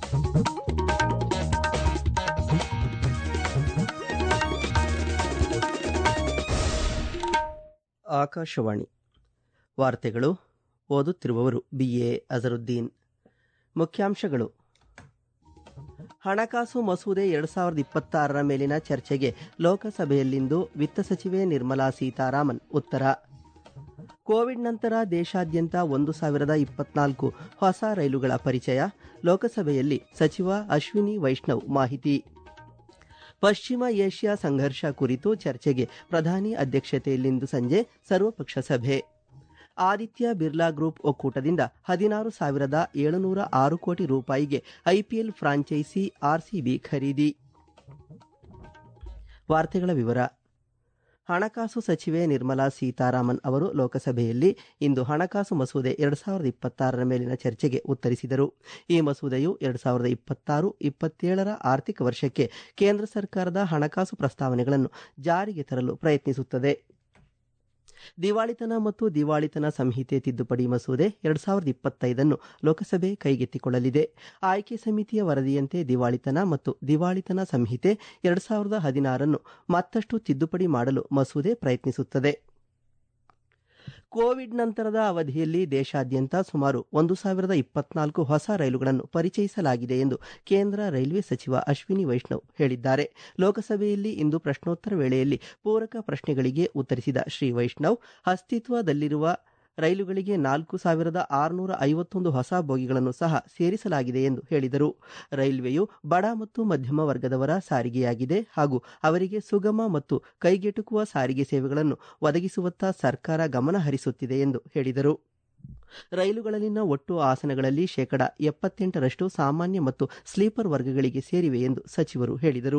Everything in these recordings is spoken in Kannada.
ಆಕಾಶವಾಣಿ ವಾರ್ತೆಗಳು ಓದುತ್ತಿರುವವರು ಬಿಎ ಅಜರುದ್ದೀನ್ ಮುಖ್ಯಾಂಶಗಳು ಹಣಕಾಸು ಮಸೂದೆ ಎರಡು ಸಾವಿರದ ಇಪ್ಪತ್ತಾರರ ಮೇಲಿನ ಚರ್ಚೆಗೆ ಲೋಕಸಭೆಯಲ್ಲಿಂದು ವಿತ್ತ ಸಚಿವೆ ನಿರ್ಮಲಾ ಸೀತಾರಾಮನ್ ಉತ್ತರ ಕೋವಿಡ್ ನಂತರ ದೇಶಾದ್ಯಂತ ಒಂದು ಸಾವಿರದ ಇಪ್ಪತ್ನಾಲ್ಕು ಹೊಸ ರೈಲುಗಳ ಪರಿಚಯ ಲೋಕಸಭೆಯಲ್ಲಿ ಸಚಿವ ಅಶ್ವಿನಿ ವೈಷ್ಣವ್ ಮಾಹಿತಿ ಪಶ್ಚಿಮ ಏಷ್ಯಾ ಸಂಘರ್ಷ ಕುರಿತು ಚರ್ಚೆಗೆ ಪ್ರಧಾನಿ ಅಧ್ಯಕ್ಷತೆಯಲ್ಲಿಂದು ಸಂಜೆ ಸರ್ವಪಕ್ಷ ಸಭೆ ಆದಿತ್ಯ ಬಿರ್ಲಾ ಗ್ರೂಪ್ ಒಕ್ಕೂಟದಿಂದ ಹದಿನಾರು ಸಾವಿರದ ಏಳುನೂರ ಆರು ಕೋಟಿ ರೂಪಾಯಿಗೆ ಐಪಿಎಲ್ ಫ್ರಾಂಚೈಸಿ ಆರ್ಸಿಬಿ ಖರೀದಿ ವಾರ್ತೆಗಳ ವಿವರ ಹಣಕಾಸು ಸಚಿವೆ ನಿರ್ಮಲಾ ಸೀತಾರಾಮನ್ ಅವರು ಲೋಕಸಭೆಯಲ್ಲಿ ಇಂದು ಹಣಕಾಸು ಮಸೂದೆ ಎರಡು ಸಾವಿರದ ಇಪ್ಪತ್ತಾರರ ಮೇಲಿನ ಚರ್ಚೆಗೆ ಉತ್ತರಿಸಿದರು ಈ ಮಸೂದೆಯು ಎರಡು ಸಾವಿರದ ಇಪ್ಪತ್ತಾರು ಇಪ್ಪತ್ತೇಳರ ಆರ್ಥಿಕ ವರ್ಷಕ್ಕೆ ಕೇಂದ್ರ ಸರ್ಕಾರದ ಹಣಕಾಸು ಪ್ರಸ್ತಾವನೆಗಳನ್ನು ಜಾರಿಗೆ ತರಲು ಪ್ರಯತ್ನಿಸುತ್ತದೆ ದಿವಾಳಿತನ ಮತ್ತು ದಿವಾಳಿತನ ಸಂಹಿತೆ ತಿದ್ದುಪಡಿ ಮಸೂದೆ ಎರಡು ಸಾವಿರದ ಇಪ್ಪತ್ತೈದನ್ನು ಲೋಕಸಭೆ ಕೈಗೆತ್ತಿಕೊಳ್ಳಲಿದೆ ಆಯ್ಕೆ ಸಮಿತಿಯ ವರದಿಯಂತೆ ದಿವಾಳಿತನ ಮತ್ತು ದಿವಾಳಿತನ ಸಂಹಿತೆ ಎರಡು ಸಾವಿರದ ಹದಿನಾರನ್ನು ಮತ್ತಷ್ಟು ತಿದ್ದುಪಡಿ ಮಾಡಲು ಮಸೂದೆ ಪ್ರಯತ್ನಿಸುತ್ತದೆ ಕೋವಿಡ್ ನಂತರದ ಅವಧಿಯಲ್ಲಿ ದೇಶಾದ್ಯಂತ ಸುಮಾರು ಒಂದು ಸಾವಿರದ ಇಪ್ಪತ್ನಾಲ್ಕು ಹೊಸ ರೈಲುಗಳನ್ನು ಪರಿಚಯಿಸಲಾಗಿದೆ ಎಂದು ಕೇಂದ್ರ ರೈಲ್ವೆ ಸಚಿವ ಅಶ್ವಿನಿ ವೈಷ್ಣವ್ ಹೇಳಿದ್ದಾರೆ ಲೋಕಸಭೆಯಲ್ಲಿ ಇಂದು ಪ್ರಶ್ನೋತ್ತರ ವೇಳೆಯಲ್ಲಿ ಪೂರಕ ಪ್ರಶ್ನೆಗಳಿಗೆ ಉತ್ತರಿಸಿದ ಶ್ರೀ ವೈಷ್ಣವ್ ಅಸ್ತಿತ್ವದಲ್ಲಿರುವ ರೈಲುಗಳಿಗೆ ನಾಲ್ಕು ಸಾವಿರದ ಆರುನೂರ ಐವತ್ತೊಂದು ಹೊಸ ಬೋಗಿಗಳನ್ನು ಸಹ ಸೇರಿಸಲಾಗಿದೆ ಎಂದು ಹೇಳಿದರು ರೈಲ್ವೆಯು ಬಡ ಮತ್ತು ಮಧ್ಯಮ ವರ್ಗದವರ ಸಾರಿಗೆಯಾಗಿದೆ ಹಾಗೂ ಅವರಿಗೆ ಸುಗಮ ಮತ್ತು ಕೈಗೆಟುಕುವ ಸಾರಿಗೆ ಸೇವೆಗಳನ್ನು ಒದಗಿಸುವತ್ತ ಸರ್ಕಾರ ಗಮನ ಹರಿಸುತ್ತಿದೆ ಎಂದು ಹೇಳಿದರು ರೈಲುಗಳಲ್ಲಿನ ಒಟ್ಟು ಆಸನಗಳಲ್ಲಿ ಶೇಕಡ ಎಪ್ಪತ್ತೆಂಟರಷ್ಟು ಸಾಮಾನ್ಯ ಮತ್ತು ಸ್ಲೀಪರ್ ವರ್ಗಗಳಿಗೆ ಸೇರಿವೆ ಎಂದು ಸಚಿವರು ಹೇಳಿದರು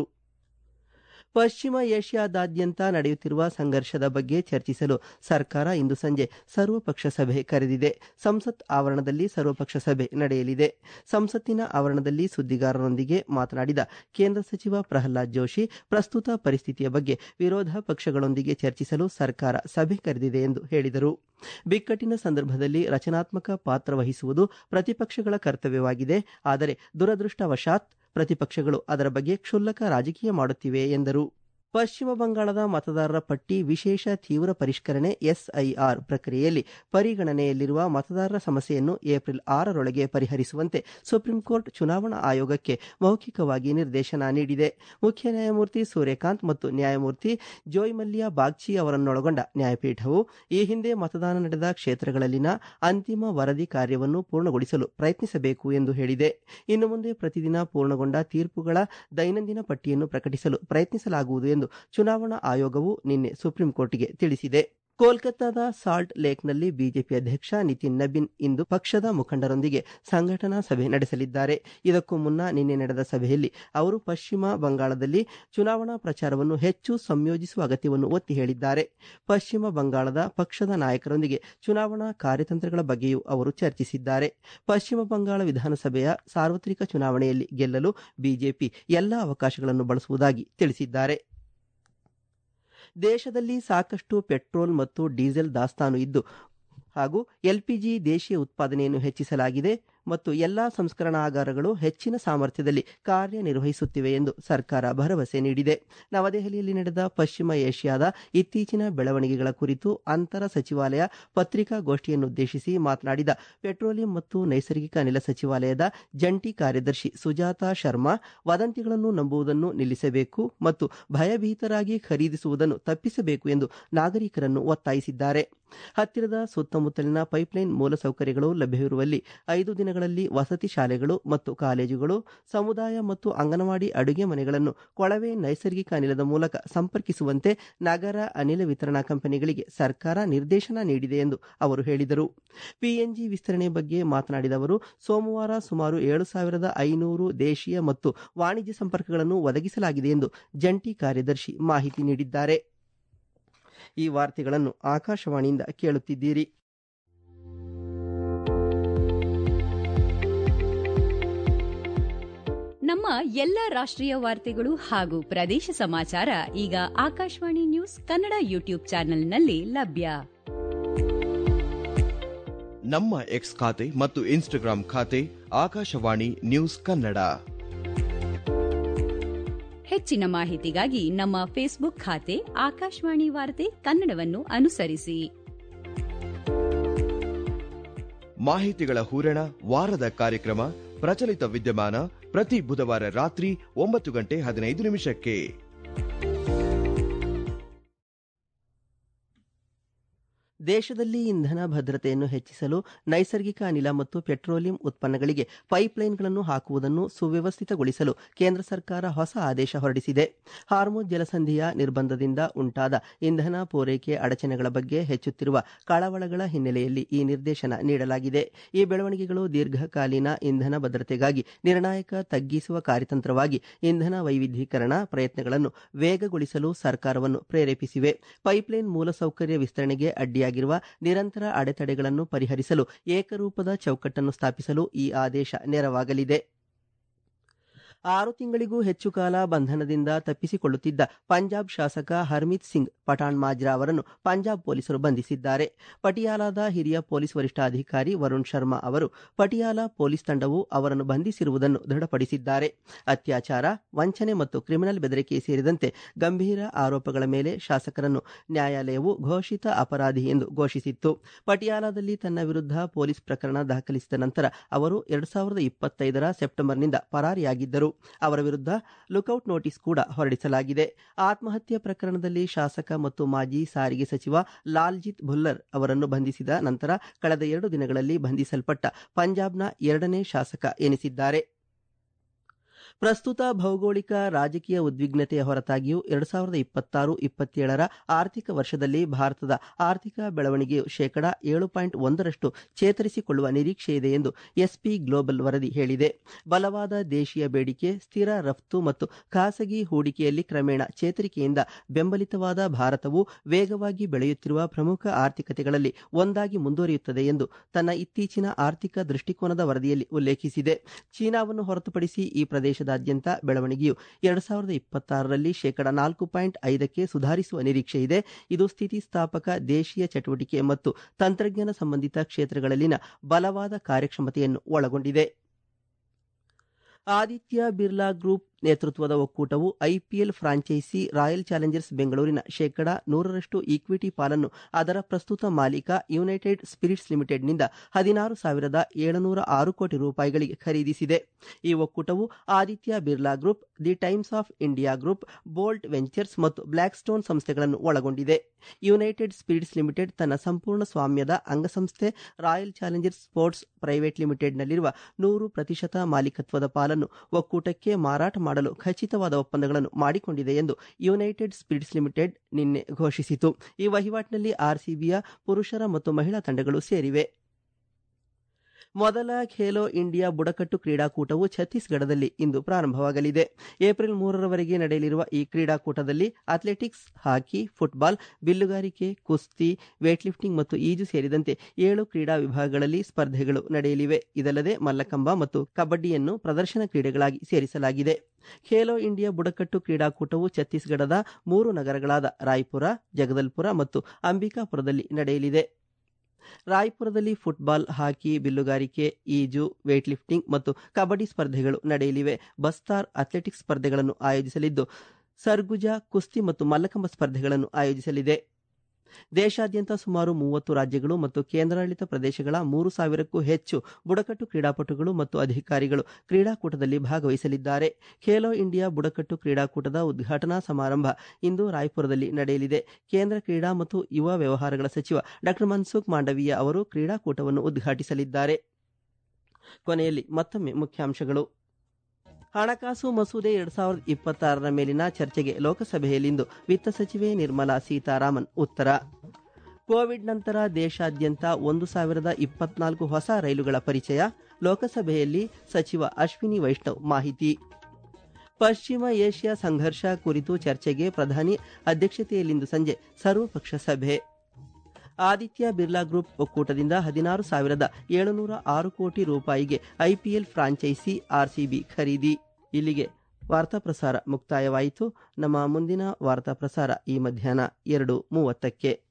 ಪಶ್ಚಿಮ ಏಷ್ಯಾದಾದ್ಯಂತ ನಡೆಯುತ್ತಿರುವ ಸಂಘರ್ಷದ ಬಗ್ಗೆ ಚರ್ಚಿಸಲು ಸರ್ಕಾರ ಇಂದು ಸಂಜೆ ಸರ್ವಪಕ್ಷ ಸಭೆ ಕರೆದಿದೆ ಸಂಸತ್ ಆವರಣದಲ್ಲಿ ಸರ್ವಪಕ್ಷ ಸಭೆ ನಡೆಯಲಿದೆ ಸಂಸತ್ತಿನ ಆವರಣದಲ್ಲಿ ಸುದ್ದಿಗಾರರೊಂದಿಗೆ ಮಾತನಾಡಿದ ಕೇಂದ್ರ ಸಚಿವ ಪ್ರಹ್ಲಾದ್ ಜೋಶಿ ಪ್ರಸ್ತುತ ಪರಿಸ್ಥಿತಿಯ ಬಗ್ಗೆ ವಿರೋಧ ಪಕ್ಷಗಳೊಂದಿಗೆ ಚರ್ಚಿಸಲು ಸರ್ಕಾರ ಸಭೆ ಕರೆದಿದೆ ಎಂದು ಹೇಳಿದರು ಬಿಕ್ಕಟ್ಟಿನ ಸಂದರ್ಭದಲ್ಲಿ ರಚನಾತ್ಮಕ ಪಾತ್ರ ವಹಿಸುವುದು ಪ್ರತಿಪಕ್ಷಗಳ ಕರ್ತವ್ಯವಾಗಿದೆ ಆದರೆ ದುರದೃಷ್ಟವಶಾತ್ ಪ್ರತಿಪಕ್ಷಗಳು ಅದರ ಬಗ್ಗೆ ಕ್ಷುಲ್ಲಕ ರಾಜಕೀಯ ಮಾಡುತ್ತಿವೆ ಎಂದರು ಪಶ್ಚಿಮ ಬಂಗಾಳದ ಮತದಾರರ ಪಟ್ಟಿ ವಿಶೇಷ ತೀವ್ರ ಪರಿಷ್ಕರಣೆ ಎಸ್ಐಆರ್ ಪ್ರಕ್ರಿಯೆಯಲ್ಲಿ ಪರಿಗಣನೆಯಲ್ಲಿರುವ ಮತದಾರರ ಸಮಸ್ಯೆಯನ್ನು ಏಪ್ರಿಲ್ ಆರರೊಳಗೆ ಪರಿಹರಿಸುವಂತೆ ಸುಪ್ರೀಂ ಕೋರ್ಟ್ ಚುನಾವಣಾ ಆಯೋಗಕ್ಕೆ ಮೌಖಿಕವಾಗಿ ನಿರ್ದೇಶನ ನೀಡಿದೆ ಮುಖ್ಯ ನ್ಯಾಯಮೂರ್ತಿ ಸೂರ್ಯಕಾಂತ್ ಮತ್ತು ನ್ಯಾಯಮೂರ್ತಿ ಜೋಯ್ ಮಲ್ಯ ಬಾಗ್ಚಿ ಅವರನ್ನೊಳಗೊಂಡ ನ್ಯಾಯಪೀಠವು ಈ ಹಿಂದೆ ಮತದಾನ ನಡೆದ ಕ್ಷೇತ್ರಗಳಲ್ಲಿನ ಅಂತಿಮ ವರದಿ ಕಾರ್ಯವನ್ನು ಪೂರ್ಣಗೊಳಿಸಲು ಪ್ರಯತ್ನಿಸಬೇಕು ಎಂದು ಹೇಳಿದೆ ಇನ್ನು ಮುಂದೆ ಪ್ರತಿದಿನ ಪೂರ್ಣಗೊಂಡ ತೀರ್ಪುಗಳ ದೈನಂದಿನ ಪಟ್ಟಿಯನ್ನು ಪ್ರಕಟಿಸಲು ಪ್ರಯತ್ನಿಸಲಾಗುವುದು ಎಂದು ಚುನಾವಣಾ ಆಯೋಗವು ನಿನ್ನೆ ಸುಪ್ರೀಂ ಕೋರ್ಟ್ಗೆ ತಿಳಿಸಿದೆ ಕೋಲ್ಕತ್ತಾದ ಸಾಲ್ಟ್ ಲೇಕ್ನಲ್ಲಿ ಬಿಜೆಪಿ ಅಧ್ಯಕ್ಷ ನಿತಿನ್ ನಬೀನ್ ಇಂದು ಪಕ್ಷದ ಮುಖಂಡರೊಂದಿಗೆ ಸಂಘಟನಾ ಸಭೆ ನಡೆಸಲಿದ್ದಾರೆ ಇದಕ್ಕೂ ಮುನ್ನ ನಿನ್ನೆ ನಡೆದ ಸಭೆಯಲ್ಲಿ ಅವರು ಪಶ್ಚಿಮ ಬಂಗಾಳದಲ್ಲಿ ಚುನಾವಣಾ ಪ್ರಚಾರವನ್ನು ಹೆಚ್ಚು ಸಂಯೋಜಿಸುವ ಅಗತ್ಯವನ್ನು ಒತ್ತಿ ಹೇಳಿದ್ದಾರೆ ಪಶ್ಚಿಮ ಬಂಗಾಳದ ಪಕ್ಷದ ನಾಯಕರೊಂದಿಗೆ ಚುನಾವಣಾ ಕಾರ್ಯತಂತ್ರಗಳ ಬಗ್ಗೆಯೂ ಅವರು ಚರ್ಚಿಸಿದ್ದಾರೆ ಪಶ್ಚಿಮ ಬಂಗಾಳ ವಿಧಾನಸಭೆಯ ಸಾರ್ವತ್ರಿಕ ಚುನಾವಣೆಯಲ್ಲಿ ಗೆಲ್ಲಲು ಬಿಜೆಪಿ ಎಲ್ಲಾ ಅವಕಾಶಗಳನ್ನು ಬಳಸುವುದಾಗಿ ತಿಳಿಸಿದ್ದಾರೆ ದೇಶದಲ್ಲಿ ಸಾಕಷ್ಟು ಪೆಟ್ರೋಲ್ ಮತ್ತು ಡೀಸೆಲ್ ದಾಸ್ತಾನು ಇದ್ದು ಹಾಗೂ ಎಲ್ಪಿಜಿ ದೇಶೀಯ ಉತ್ಪಾದನೆಯನ್ನು ಹೆಚ್ಚಿಸಲಾಗಿದೆ ಮತ್ತು ಎಲ್ಲಾ ಸಂಸ್ಕರಣಾಗಾರಗಳು ಹೆಚ್ಚಿನ ಸಾಮರ್ಥ್ಯದಲ್ಲಿ ಕಾರ್ಯನಿರ್ವಹಿಸುತ್ತಿವೆ ಎಂದು ಸರ್ಕಾರ ಭರವಸೆ ನೀಡಿದೆ ನವದೆಹಲಿಯಲ್ಲಿ ನಡೆದ ಪಶ್ಚಿಮ ಏಷ್ಯಾದ ಇತ್ತೀಚಿನ ಬೆಳವಣಿಗೆಗಳ ಕುರಿತು ಅಂತರ ಸಚಿವಾಲಯ ಪತ್ರಿಕಾಗೋಷ್ಠಿಯನ್ನುದ್ದೇಶಿಸಿ ಮಾತನಾಡಿದ ಪೆಟ್ರೋಲಿಯಂ ಮತ್ತು ನೈಸರ್ಗಿಕ ಅನಿಲ ಸಚಿವಾಲಯದ ಜಂಟಿ ಕಾರ್ಯದರ್ಶಿ ಸುಜಾತಾ ಶರ್ಮಾ ವದಂತಿಗಳನ್ನು ನಂಬುವುದನ್ನು ನಿಲ್ಲಿಸಬೇಕು ಮತ್ತು ಭಯಭೀತರಾಗಿ ಖರೀದಿಸುವುದನ್ನು ತಪ್ಪಿಸಬೇಕು ಎಂದು ನಾಗರಿಕರನ್ನು ಒತ್ತಾಯಿಸಿದ್ದಾರೆ ಹತ್ತಿರದ ಸುತ್ತಮುತ್ತಲಿನ ಪೈಪ್ಲೈನ್ ಮೂಲಸೌಕರ್ಯಗಳು ಲಭ್ಯವಿರುವಲ್ಲಿ ಐದು ದಿನಗಳಲ್ಲಿ ವಸತಿ ಶಾಲೆಗಳು ಮತ್ತು ಕಾಲೇಜುಗಳು ಸಮುದಾಯ ಮತ್ತು ಅಂಗನವಾಡಿ ಅಡುಗೆ ಮನೆಗಳನ್ನು ಕೊಳವೆ ನೈಸರ್ಗಿಕ ಅನಿಲದ ಮೂಲಕ ಸಂಪರ್ಕಿಸುವಂತೆ ನಗರ ಅನಿಲ ವಿತರಣಾ ಕಂಪನಿಗಳಿಗೆ ಸರ್ಕಾರ ನಿರ್ದೇಶನ ನೀಡಿದೆ ಎಂದು ಅವರು ಹೇಳಿದರು ಪಿಎನ್ಜಿ ವಿಸ್ತರಣೆ ಬಗ್ಗೆ ಮಾತನಾಡಿದ ಅವರು ಸೋಮವಾರ ಸುಮಾರು ಏಳು ಸಾವಿರದ ಐನೂರು ದೇಶೀಯ ಮತ್ತು ವಾಣಿಜ್ಯ ಸಂಪರ್ಕಗಳನ್ನು ಒದಗಿಸಲಾಗಿದೆ ಎಂದು ಜಂಟಿ ಕಾರ್ಯದರ್ಶಿ ಮಾಹಿತಿ ನೀಡಿದ್ದಾರೆ ಈ ವಾರ್ತೆಗಳನ್ನು ಆಕಾಶವಾಣಿಯಿಂದ ಕೇಳುತ್ತಿದ್ದೀರಿ ನಮ್ಮ ಎಲ್ಲ ರಾಷ್ಟ್ರೀಯ ವಾರ್ತೆಗಳು ಹಾಗೂ ಪ್ರದೇಶ ಸಮಾಚಾರ ಈಗ ಆಕಾಶವಾಣಿ ನ್ಯೂಸ್ ಕನ್ನಡ ಯೂಟ್ಯೂಬ್ ಚಾನೆಲ್ನಲ್ಲಿ ಲಭ್ಯ ನಮ್ಮ ಎಕ್ಸ್ ಖಾತೆ ಮತ್ತು ಇನ್ಸ್ಟಾಗ್ರಾಂ ಖಾತೆ ಆಕಾಶವಾಣಿ ನ್ಯೂಸ್ ಕನ್ನಡ ಹೆಚ್ಚಿನ ಮಾಹಿತಿಗಾಗಿ ನಮ್ಮ ಫೇಸ್ಬುಕ್ ಖಾತೆ ಆಕಾಶವಾಣಿ ವಾರ್ತೆ ಕನ್ನಡವನ್ನು ಅನುಸರಿಸಿ ಮಾಹಿತಿಗಳ ಹೂರಣ ವಾರದ ಕಾರ್ಯಕ್ರಮ ಪ್ರಚಲಿತ ವಿದ್ಯಮಾನ ಪ್ರತಿ ಬುಧವಾರ ರಾತ್ರಿ ಒಂಬತ್ತು ಗಂಟೆ ಹದಿನೈದು ನಿಮಿಷಕ್ಕೆ ದೇಶದಲ್ಲಿ ಇಂಧನ ಭದ್ರತೆಯನ್ನು ಹೆಚ್ಚಿಸಲು ನೈಸರ್ಗಿಕ ಅನಿಲ ಮತ್ತು ಪೆಟ್ರೋಲಿಯಂ ಉತ್ಪನ್ನಗಳಿಗೆ ಪೈಪ್ಲೈನ್ಗಳನ್ನು ಹಾಕುವುದನ್ನು ಸುವ್ಯವಸ್ಥಿತಗೊಳಿಸಲು ಕೇಂದ್ರ ಸರ್ಕಾರ ಹೊಸ ಆದೇಶ ಹೊರಡಿಸಿದೆ ಹಾರ್ಮೋಜ್ ಜಲಸಂಧಿಯ ನಿರ್ಬಂಧದಿಂದ ಉಂಟಾದ ಇಂಧನ ಪೂರೈಕೆ ಅಡಚಣೆಗಳ ಬಗ್ಗೆ ಹೆಚ್ಚುತ್ತಿರುವ ಕಳವಳಗಳ ಹಿನ್ನೆಲೆಯಲ್ಲಿ ಈ ನಿರ್ದೇಶನ ನೀಡಲಾಗಿದೆ ಈ ಬೆಳವಣಿಗೆಗಳು ದೀರ್ಘಕಾಲೀನ ಇಂಧನ ಭದ್ರತೆಗಾಗಿ ನಿರ್ಣಾಯಕ ತಗ್ಗಿಸುವ ಕಾರ್ಯತಂತ್ರವಾಗಿ ಇಂಧನ ವೈವಿಧ್ಯೀಕರಣ ಪ್ರಯತ್ನಗಳನ್ನು ವೇಗಗೊಳಿಸಲು ಸರ್ಕಾರವನ್ನು ಪ್ರೇರೇಪಿಸಿವೆ ಪೈಪ್ಲೈನ್ ಮೂಲಸೌಕರ್ಯ ವಿಸ್ತರಣೆಗೆ ಅಡ್ಡಿಯಾಗಿರುವ ನಿರಂತರ ಅಡೆತಡೆಗಳನ್ನು ಪರಿಹರಿಸಲು ಏಕರೂಪದ ಚೌಕಟ್ಟನ್ನು ಸ್ಥಾಪಿಸಲು ಈ ಆದೇಶ ನೆರವಾಗಲಿದೆ ಆರು ತಿಂಗಳಿಗೂ ಹೆಚ್ಚು ಕಾಲ ಬಂಧನದಿಂದ ತಪ್ಪಿಸಿಕೊಳ್ಳುತ್ತಿದ್ದ ಪಂಜಾಬ್ ಶಾಸಕ ಹರ್ಮಿತ್ ಸಿಂಗ್ ಪಠಾಣ್ ಮಾಜ್ರಾ ಅವರನ್ನು ಪಂಜಾಬ್ ಪೊಲೀಸರು ಬಂಧಿಸಿದ್ದಾರೆ ಪಟಿಯಾಲಾದ ಹಿರಿಯ ಪೊಲೀಸ್ ವರಿಷ್ಠಾಧಿಕಾರಿ ವರುಣ್ ಶರ್ಮಾ ಅವರು ಪಟಿಯಾಲ ಪೊಲೀಸ್ ತಂಡವು ಅವರನ್ನು ಬಂಧಿಸಿರುವುದನ್ನು ದೃಢಪಡಿಸಿದ್ದಾರೆ ಅತ್ಯಾಚಾರ ವಂಚನೆ ಮತ್ತು ಕ್ರಿಮಿನಲ್ ಬೆದರಿಕೆ ಸೇರಿದಂತೆ ಗಂಭೀರ ಆರೋಪಗಳ ಮೇಲೆ ಶಾಸಕರನ್ನು ನ್ಯಾಯಾಲಯವು ಘೋಷಿತ ಅಪರಾಧಿ ಎಂದು ಘೋಷಿಸಿತ್ತು ಪಟಿಯಾಲಾದಲ್ಲಿ ತನ್ನ ವಿರುದ್ಧ ಪೊಲೀಸ್ ಪ್ರಕರಣ ದಾಖಲಿಸಿದ ನಂತರ ಅವರು ಎರಡು ಸಾವಿರದ ಇಪ್ಪತ್ತೈದರ ಸೆಪ್ಟೆಂಬರ್ನಿಂದ ಪರಾರಿಯಾಗಿದ್ದರು ಅವರ ವಿರುದ್ಧ ಲುಕೌಟ್ ನೋಟಿಸ್ ಕೂಡ ಹೊರಡಿಸಲಾಗಿದೆ ಆತ್ಮಹತ್ಯೆ ಪ್ರಕರಣದಲ್ಲಿ ಶಾಸಕ ಮತ್ತು ಮಾಜಿ ಸಾರಿಗೆ ಸಚಿವ ಲಾಲ್ಜಿತ್ ಭುಲ್ಲರ್ ಅವರನ್ನು ಬಂಧಿಸಿದ ನಂತರ ಕಳೆದ ಎರಡು ದಿನಗಳಲ್ಲಿ ಬಂಧಿಸಲ್ಪಟ್ಟ ಪಂಜಾಬ್ನ ಎರಡನೇ ಶಾಸಕ ಎನಿಸಿದ್ದಾರೆ ಪ್ರಸ್ತುತ ಭೌಗೋಳಿಕ ರಾಜಕೀಯ ಉದ್ವಿಗ್ನತೆಯ ಹೊರತಾಗಿಯೂ ಎರಡು ಸಾವಿರದ ಇಪ್ಪತ್ತಾರು ಇಪ್ಪತ್ತೇಳರ ಆರ್ಥಿಕ ವರ್ಷದಲ್ಲಿ ಭಾರತದ ಆರ್ಥಿಕ ಬೆಳವಣಿಗೆಯು ಶೇಕಡಾ ಏಳು ಪಾಯಿಂಟ್ ಒಂದರಷ್ಟು ಚೇತರಿಸಿಕೊಳ್ಳುವ ನಿರೀಕ್ಷೆ ಇದೆ ಎಂದು ಎಸ್ಪಿ ಗ್ಲೋಬಲ್ ವರದಿ ಹೇಳಿದೆ ಬಲವಾದ ದೇಶೀಯ ಬೇಡಿಕೆ ಸ್ಥಿರ ರಫ್ತು ಮತ್ತು ಖಾಸಗಿ ಹೂಡಿಕೆಯಲ್ಲಿ ಕ್ರಮೇಣ ಚೇತರಿಕೆಯಿಂದ ಬೆಂಬಲಿತವಾದ ಭಾರತವು ವೇಗವಾಗಿ ಬೆಳೆಯುತ್ತಿರುವ ಪ್ರಮುಖ ಆರ್ಥಿಕತೆಗಳಲ್ಲಿ ಒಂದಾಗಿ ಮುಂದುವರಿಯುತ್ತದೆ ಎಂದು ತನ್ನ ಇತ್ತೀಚಿನ ಆರ್ಥಿಕ ದೃಷ್ಟಿಕೋನದ ವರದಿಯಲ್ಲಿ ಉಲ್ಲೇಖಿಸಿದೆ ಚೀನಾವನ್ನು ಹೊರತುಪಡಿಸಿ ಈ ಪ್ರದೇಶದಾದ್ಯಂತ ಬೆಳವಣಿಗೆಯು ಎರಡು ಸಾವಿರದ ಇಪ್ಪತ್ತಾರರಲ್ಲಿ ಶೇಕಡಾ ನಾಲ್ಕು ಪಾಯಿಂಟ್ ಐದಕ್ಕೆ ಸುಧಾರಿಸುವ ನಿರೀಕ್ಷೆ ಇದೆ ಇದು ಸ್ಥಿತಿಸ್ಥಾಪಕ ದೇಶೀಯ ಚಟುವಟಿಕೆ ಮತ್ತು ತಂತ್ರಜ್ಞಾನ ಸಂಬಂಧಿತ ಕ್ಷೇತ್ರಗಳಲ್ಲಿನ ಬಲವಾದ ಕಾರ್ಯಕ್ಷಮತೆಯನ್ನು ಒಳಗೊಂಡಿದೆ ಆದಿತ್ಯ ಬಿರ್ಲಾ ಗ್ರೂಪ್ ನೇತೃತ್ವದ ಒಕ್ಕೂಟವು ಐಪಿಎಲ್ ಫ್ರಾಂಚೈಸಿ ರಾಯಲ್ ಚಾಲೆಂಜರ್ಸ್ ಬೆಂಗಳೂರಿನ ಶೇಕಡಾ ನೂರರಷ್ಟು ಈಕ್ವಿಟಿ ಪಾಲನ್ನು ಅದರ ಪ್ರಸ್ತುತ ಮಾಲೀಕ ಯುನೈಟೆಡ್ ಸ್ಪಿರಿಟ್ಸ್ ಲಿಮಿಟೆಡ್ನಿಂದ ಹದಿನಾರು ಸಾವಿರದ ಏಳುನೂರ ಆರು ಕೋಟಿ ರೂಪಾಯಿಗಳಿಗೆ ಖರೀದಿಸಿದೆ ಈ ಒಕ್ಕೂಟವು Aditya Birla group the Times of India group Bolt Ventures ಮತ್ತು ಬ್ಲ್ಯಾಕ್ ಸ್ಟೋನ್ ಸಂಸ್ಥೆಗಳನ್ನು ಒಳಗೊಂಡಿದೆ ಯುನೈಟೆಡ್ ಸ್ಪಿರಿಟ್ಸ್ ಲಿಮಿಟೆಡ್ ತನ್ನ ಸಂಪೂರ್ಣ ಸ್ವಾಮ್ಯದ ಅಂಗಸಂಸ್ಥೆ ರಾಯಲ್ ಚಾಲೆಂಜರ್ಸ್ ಸ್ಪೋರ್ಟ್ಸ್ ಪ್ರೈವೇಟ್ ಲಿಮಿಟೆಡ್ನಲ್ಲಿರುವ ನೂರು ಪ್ರತಿಶತ ಮಾಲೀಕತ್ವದ ಪಾಲನ್ನು ಒಕ್ಕೂಟಕ್ಕೆ ಮಾರಾಟ ಮಾಡಲು ಖಚಿತವಾದ ಒಪ್ಪಂದಗಳನ್ನು ಮಾಡಿಕೊಂಡಿದೆ ಎಂದು ಯುನೈಟೆಡ್ ಸ್ಪಿರಿಟ್ಸ್ ಲಿಮಿಟೆಡ್ ನಿನ್ನೆ ಘೋಷಿಸಿತು ಈ ವಹಿವಾಟಿನಲ್ಲಿ ಆರ್ಸಿಬಿಯ ಪುರುಷರ ಮತ್ತು ಮಹಿಳಾ ತಂಡಗಳು ಸೇರಿವೆ ಮೊದಲ ಖೇಲೋ ಇಂಡಿಯಾ ಬುಡಕಟ್ಟು ಕ್ರೀಡಾಕೂಟವು ಛತ್ತೀಸ್ಗಢದಲ್ಲಿ ಇಂದು ಪ್ರಾರಂಭವಾಗಲಿದೆ ಏಪ್ರಿಲ್ ಮೂರರವರೆಗೆ ನಡೆಯಲಿರುವ ಈ ಕ್ರೀಡಾಕೂಟದಲ್ಲಿ ಅಥ್ಲೆಟಿಕ್ಸ್ ಹಾಕಿ ಫುಟ್ಬಾಲ್ ಬಿಲ್ಲುಗಾರಿಕೆ ಕುಸ್ತಿ ವೇಟ್ ಲಿಫ್ಟಿಂಗ್ ಮತ್ತು ಈಜು ಸೇರಿದಂತೆ ಏಳು ಕ್ರೀಡಾ ವಿಭಾಗಗಳಲ್ಲಿ ಸ್ಪರ್ಧೆಗಳು ನಡೆಯಲಿವೆ ಇದಲ್ಲದೆ ಮಲ್ಲಕಂಬ ಮತ್ತು ಕಬಡ್ಡಿಯನ್ನು ಪ್ರದರ್ಶನ ಕ್ರೀಡೆಗಳಾಗಿ ಸೇರಿಸಲಾಗಿದೆ ಖೇಲೋ ಇಂಡಿಯಾ ಬುಡಕಟ್ಟು ಕ್ರೀಡಾಕೂಟವು ಛತ್ತೀಸ್ಗಢದ ಮೂರು ನಗರಗಳಾದ ರಾಯ್ಪುರ ಜಗದಲ್ಪುರ ಮತ್ತು ಅಂಬಿಕಾಪುರದಲ್ಲಿ ನಡೆಯಲಿದೆ ರಾಯ್ಪುರದಲ್ಲಿ ಫುಟ್ಬಾಲ್ ಹಾಕಿ ಬಿಲ್ಲುಗಾರಿಕೆ ಈಜು ವೇಟ್ ಲಿಫ್ಟಿಂಗ್ ಮತ್ತು ಕಬಡ್ಡಿ ಸ್ಪರ್ಧೆಗಳು ನಡೆಯಲಿವೆ ಬಸ್ತಾರ್ ಅಥ್ಲೆಟಿಕ್ಸ್ ಸ್ಪರ್ಧೆಗಳನ್ನು ಆಯೋಜಿಸಲಿದ್ದು ಸರ್ಗುಜಾ ಕುಸ್ತಿ ಮತ್ತು ಮಲ್ಲಕಂಬ ಸ್ಪರ್ಧೆಗಳನ್ನು ಆಯೋಜಿಸಲಿದೆ ದೇಶಾದ್ಯಂತ ಸುಮಾರು ಮೂವತ್ತು ರಾಜ್ಯಗಳು ಮತ್ತು ಕೇಂದ್ರಾಡಳಿತ ಪ್ರದೇಶಗಳ ಮೂರು ಸಾವಿರಕ್ಕೂ ಹೆಚ್ಚು ಬುಡಕಟ್ಟು ಕ್ರೀಡಾಪಟುಗಳು ಮತ್ತು ಅಧಿಕಾರಿಗಳು ಕ್ರೀಡಾಕೂಟದಲ್ಲಿ ಭಾಗವಹಿಸಲಿದ್ದಾರೆ ಖೇಲೋ ಇಂಡಿಯಾ ಬುಡಕಟ್ಟು ಕ್ರೀಡಾಕೂಟದ ಉದ್ಘಾಟನಾ ಸಮಾರಂಭ ಇಂದು ರಾಯ್ಪುರದಲ್ಲಿ ನಡೆಯಲಿದೆ ಕೇಂದ್ರ ಕ್ರೀಡಾ ಮತ್ತು ಯುವ ವ್ಯವಹಾರಗಳ ಸಚಿವ ಡಾ ಮನ್ಸುಖ್ ಮಾಂಡವೀಯ ಅವರು ಕ್ರೀಡಾಕೂಟವನ್ನು ಉದ್ಘಾಟಿಸಲಿದ್ದಾರೆ ಕೊನೆಯಲ್ಲಿ ಮತ್ತೊಮ್ಮೆ ಮುಖ್ಯಾಂಶಗಳು ಹಣಕಾಸು ಮಸೂದೆ ಎರಡ್ ಸಾವಿರದ ಇಪ್ಪತ್ತಾರರ ಮೇಲಿನ ಚರ್ಚೆಗೆ ಲೋಕಸಭೆಯಲ್ಲಿಂದು ವಿತ್ತ ಸಚಿವೆ ನಿರ್ಮಲಾ ಸೀತಾರಾಮನ್ ಉತ್ತರ ಕೋವಿಡ್ ನಂತರ ದೇಶಾದ್ಯಂತ ಒಂದು ಸಾವಿರದ ಇಪ್ಪತ್ನಾಲ್ಕು ಹೊಸ ರೈಲುಗಳ ಪರಿಚಯ ಲೋಕಸಭೆಯಲ್ಲಿ ಸಚಿವ ಅಶ್ವಿನಿ ವೈಷ್ಣವ್ ಮಾಹಿತಿ ಪಶ್ಚಿಮ ಏಷ್ಯಾ ಸಂಘರ್ಷ ಕುರಿತು ಚರ್ಚೆಗೆ ಪ್ರಧಾನಿ ಅಧ್ಯಕ್ಷತೆಯಲ್ಲಿಂದು ಸಂಜೆ ಸರ್ವಪಕ್ಷ ಸಭೆ ಆದಿತ್ಯ ಬಿರ್ಲಾ ಗ್ರೂಪ್ ಒಕ್ಕೂಟದಿಂದ ಹದಿನಾರು ಸಾವಿರದ ಏಳುನೂರ ಆರು ಕೋಟಿ ರೂಪಾಯಿಗೆ ಐಪಿಎಲ್ ಫ್ರಾಂಚೈಸಿ ಆರ್ಸಿಬಿ ಖರೀದಿ ಇಲ್ಲಿಗೆ ವಾರ್ತಾ ಪ್ರಸಾರ ಮುಕ್ತಾಯವಾಯಿತು ನಮ್ಮ ಮುಂದಿನ ವಾರ್ತಾ ಪ್ರಸಾರ ಈ ಮಧ್ಯಾಹ್ನ ಎರಡು ಮೂವತ್ತಕ್ಕೆ